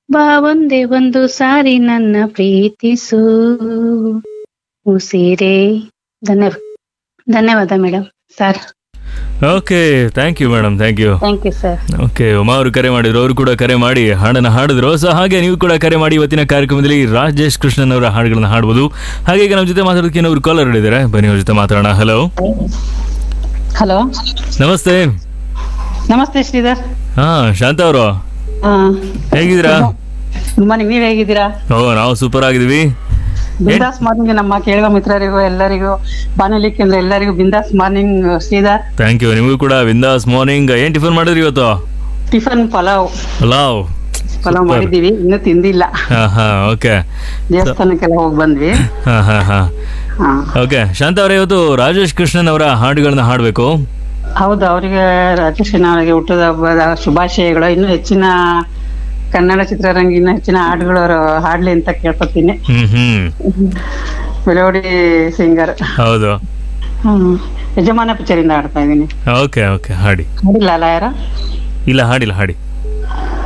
ಬಾ ಒಂದೇ ಒಂದು ಸಾರಿ ನನ್ನ ಪ್ರೀತಿಸು ಉಸಿರೇ ಧನ್ಯವಾದ ಧನ್ಯವಾದ madam sir okay thank you madam thank you thank you sir okay Uma ಅವರು ಕರೆ ಮಾಡಿದ್ರು ಅವರು ಕೂಡ ಕರೆ ಮಾಡಿ ಹಾಡನ್ನ ಹಾಡಿದ್ರು ಸೊ ಹಾಗೆ ನೀವು ಕೂಡ ಕರೆ ಮಾಡಿ ಇವತ್ತಿನ ಕಾರ್ಯಕ್ರಮದಲ್ಲಿ ರಾಜೇಶ್ ಕೃಷ್ಣನ್ ಅವರ ಹಾಡುಗಳನ್ನ ಹಾಡ್ಬೋದು ಹಾಗೆ ಈಗ ನಮ್ಮ ಜೊತೆ ಮಾತಾಡೋದಕ್ಕೆ ಇನ್ನೊಬ್ರು ಕಾಲರ್ ಹಿಡಿದಾರೆ ಬನ್ನಿ ಅವ್ರ ಜೊತೆ ಮಾತಾಡೋಣ ಹಲೋ ಹಲೋ ನಮಸ್ತೆ ನಮಸ್ತೆ ಶ್ರೀಧರ್ ಹಾ ಶಾಂತ ಅವರು ಹೇಗಿದ್ದೀರಾ ಗುಡ್ ಮಾರ್ನಿಂಗ್ ನೀವ್ ಹೇಗಿದ್ದೀರಾ ಓ ನಾವು ಸೂಪರ್ ಆಗಿದೀವಿ ಬಿಂದಾಸ್ ಮಾರ್ನಿಂಗ್ ನಮ್ಮ ಕೇಳುವ ಮಿತ್ರರಿಗೂ ಎಲ್ಲರಿಗೂ ಬಾನುಲಿ ಕೇಂದ್ರ ಎಲ್ಲರಿಗೂ ಬಿಂದಾಸ್ ಮಾರ್ನಿಂಗ್ ಶ್ರೀಧರ್ ಥ್ಯಾಂಕ್ ಯು ನಿಮಗೂ ಕೂಡ ವಿಂದಾಸ್ ಮಾರ್ನಿಂಗ್ ಏನ್ ಟಿಫನ್ ಮಾಡಿದ್ರಿ ಇವತ್ತು ಟಿಫನ್ ಪಲಾವ್ ಪಲಾವ್ ಪಲಾವ್ ಮಾಡಿದೀವಿ ಇನ್ನೂ ತಿಂದಿಲ್ಲ ಹಾ ಹಾ ಓಕೆ ದೇವಸ್ಥಾನಕ್ಕೆಲ್ಲ ಹೋಗಿ ಬಂದ್ವಿ ಹಾ ಹಾ ಹಾ ಹಾ ಓಕೆ ಶಾಂತ ಅವರೇ ಇವತ್ತು ರಾಜೇಶ್ ಕೃಷ್ಣನ್ ಅವರ ಹಾಡುಗಳನ್ನ ಹಾಡಬೇಕು ಹೌದು ಅವರಿಗೆ ರಾಜೇಶ್ವರಿ ಅವರಿಗೆ ಹುಟ್ಟದ ಹಬ್ಬದ ಶುಭಾಶಯಗಳು ಇನ್ನು ಹೆಚ್ಚಿನ ಕನ್ನಡ ಚಿತ್ರರಂಗ ಇನ್ನು ಹೆಚ್ಚಿನ ಹಾಡುಗಳು ಅವರು ಹಾಡ್ಲಿ ಅಂತ ಕೇಳ್ಕೊತೀನಿ ಹ್ಮ್ ಹ್ಮ್ ಮೆಲೋಡಿ ಸಿಂಗರ್ ಹೌದು ಹ್ಮ್ ಯಜಮಾನ ಪಿಕ್ಚರಿಂದ ಹಾಡ್ತಾ ಇದೀನಿ ಓಕೆ ಓಕೆ ಹಾಡಿ ಹಾಡಿಲ್ಲ ಅಲ್ಲ ಯಾರ ಇಲ್ಲ ಹಾಡಿಲ್ಲ ಹಾಡಿ